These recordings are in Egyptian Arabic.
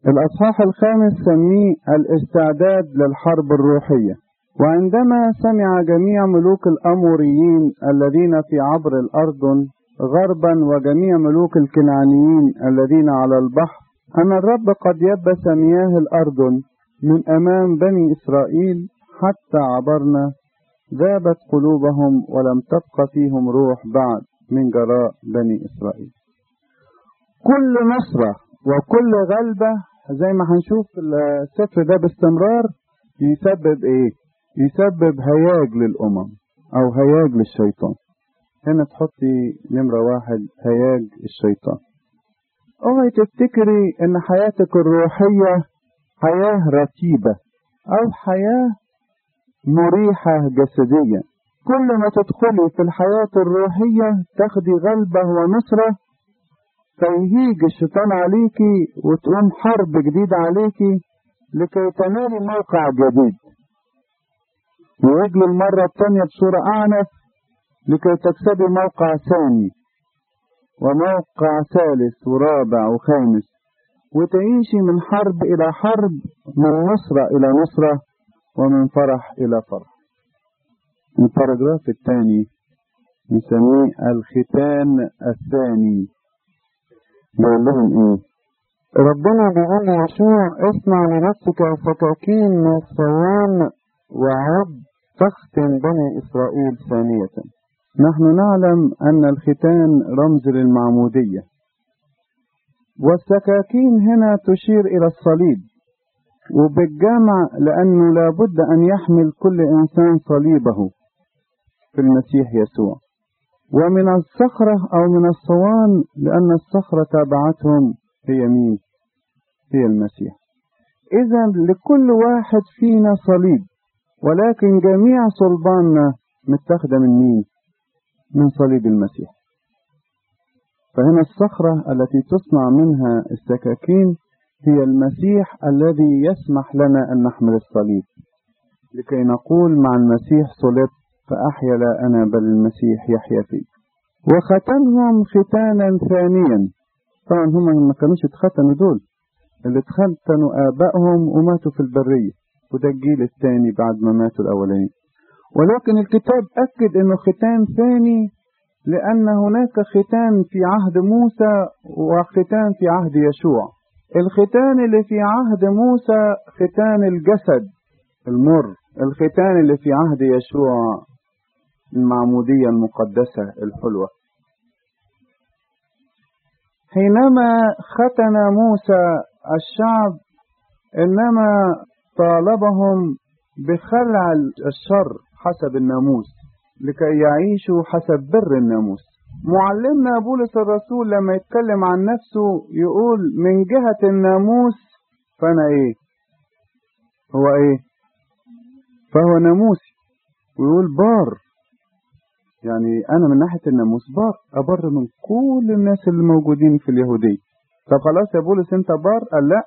الأصحاح الخامس سميه الاستعداد للحرب الروحية وعندما سمع جميع ملوك الأموريين الذين في عبر الأردن غربا وجميع ملوك الكنعانيين الذين على البحر أن الرب قد يبس مياه الأردن من أمام بني إسرائيل حتى عبرنا ذابت قلوبهم ولم تبق فيهم روح بعد من جراء بني إسرائيل كل نصرة وكل غلبة زي ما هنشوف السفر ده باستمرار يسبب ايه يسبب هياج للأمم أو هياج للشيطان هنا تحطي نمرة واحد هياج الشيطان اوعي تفتكري ان حياتك الروحية حياة رتيبة او حياة مريحة جسديا كل ما تدخلي في الحياة الروحية تاخدي غلبة ونصرة فيهيج الشيطان عليكي وتقوم حرب جديدة عليكي لكي تنالي موقع جديد ويجي المرة الثانية بصورة أعنف لكي تكسبي موقع ثاني وموقع ثالث ورابع وخامس وتعيشي من حرب إلى حرب من نصرة إلى نصرة ومن فرح إلى فرح الباراجراف الثاني نسميه الختان الثاني بيقول لهم ايه ربنا بيقول يشوع اصنع لنفسك فكاكين من الصوان وعد تختن بني اسرائيل ثانية نحن نعلم ان الختان رمز للمعمودية والسكاكين هنا تشير الى الصليب وبالجمع لانه لابد ان يحمل كل انسان صليبه في المسيح يسوع ومن الصخرة أو من الصوان لأن الصخرة تابعتهم هي مين؟ هي المسيح. إذا لكل واحد فينا صليب ولكن جميع صلباننا متاخدة من مين؟ من صليب المسيح. فهنا الصخرة التي تصنع منها السكاكين هي المسيح الذي يسمح لنا أن نحمل الصليب لكي نقول مع المسيح صلبت فأحيا لا أنا بل المسيح يحيا فيك وختنهم ختانا ثانيا طبعا هم ما كانوش اتختنوا دول اللي اتختنوا آبائهم وماتوا في البرية وده الجيل الثاني بعد ما ماتوا الأولين ولكن الكتاب أكد أنه ختان ثاني لأن هناك ختان في عهد موسى وختان في عهد يشوع الختان اللي في عهد موسى ختان الجسد المر الختان اللي في عهد يشوع المعمودية المقدسة الحلوة حينما ختن موسى الشعب إنما طالبهم بخلع الشر حسب الناموس لكي يعيشوا حسب بر الناموس معلمنا بولس الرسول لما يتكلم عن نفسه يقول من جهة الناموس فأنا إيه هو إيه فهو ناموسي ويقول بار يعني أنا من ناحية الناموس بار أبر من كل الناس اللي موجودين في اليهودية طب خلاص يا بولس أنت بار قال لا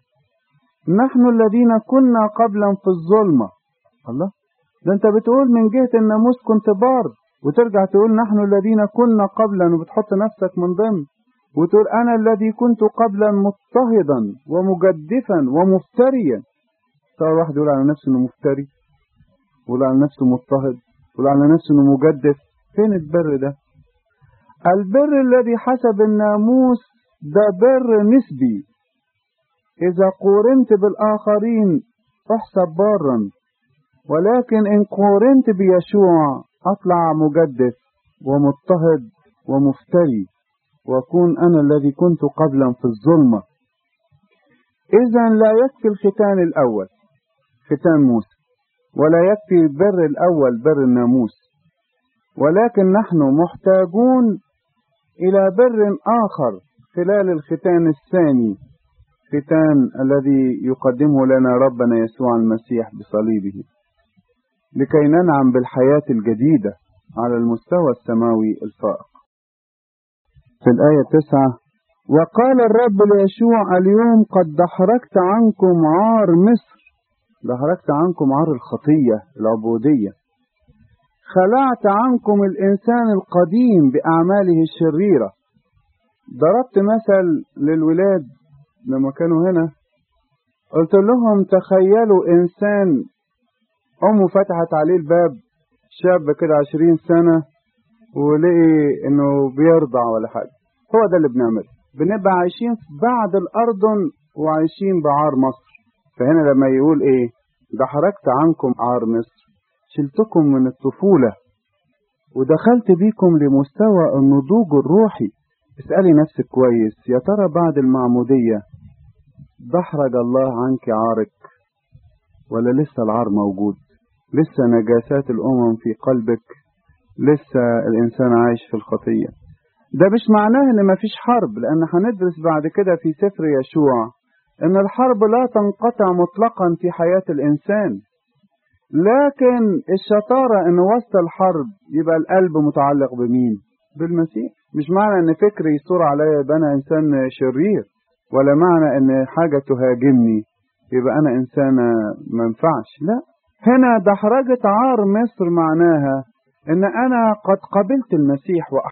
نحن الذين كنا قبلا في الظلمة الله ده أنت بتقول من جهة الناموس كنت بار وترجع تقول نحن الذين كنا قبلا وبتحط نفسك من ضمن وتقول أنا الذي كنت قبلا مضطهدا ومجدفا ومفتريا صار واحد يقول على نفسه انه مفتري يقول على نفسه مضطهد يقول على نفسه انه مجدف فين البر ده البر الذي حسب الناموس ده بر نسبي اذا قورنت بالاخرين احسب بارا ولكن ان قورنت بيشوع اطلع مجدف ومضطهد ومفتري واكون انا الذي كنت قبلا في الظلمه اذا لا يكفي الختان الاول ختان موسى ولا يكفي البر الأول بر الناموس ولكن نحن محتاجون إلى بر آخر خلال الختان الثاني ختان الذي يقدمه لنا ربنا يسوع المسيح بصليبه لكي ننعم بالحياة الجديدة على المستوى السماوي الفائق في الآية تسعة وقال الرب ليشوع اليوم قد دحرجت عنكم عار مصر دحرجت عنكم عار الخطية العبودية خلعت عنكم الإنسان القديم بأعماله الشريرة ضربت مثل للولاد لما كانوا هنا قلت لهم تخيلوا إنسان أمه فتحت عليه الباب شاب كده عشرين سنة ولقي إنه بيرضع ولا حاجة هو ده اللي بنعمله بنبقى عايشين بعد الأردن وعايشين بعار مصر فهنا لما يقول إيه ده حركت عنكم عار مصر شلتكم من الطفولة ودخلت بيكم لمستوى النضوج الروحي اسألي نفسك كويس يا ترى بعد المعمودية دحرج الله عنك عارك ولا لسه العار موجود لسه نجاسات الأمم في قلبك لسه الإنسان عايش في الخطية ده مش معناه ان مفيش حرب لان هندرس بعد كده في سفر يشوع ان الحرب لا تنقطع مطلقا في حياة الانسان لكن الشطارة ان وسط الحرب يبقى القلب متعلق بمين بالمسيح مش معنى ان فكري يصور عليا يبقى انا انسان شرير ولا معنى ان حاجة تهاجمني يبقى انا انسان منفعش لا هنا دحرجة عار مصر معناها ان انا قد قبلت المسيح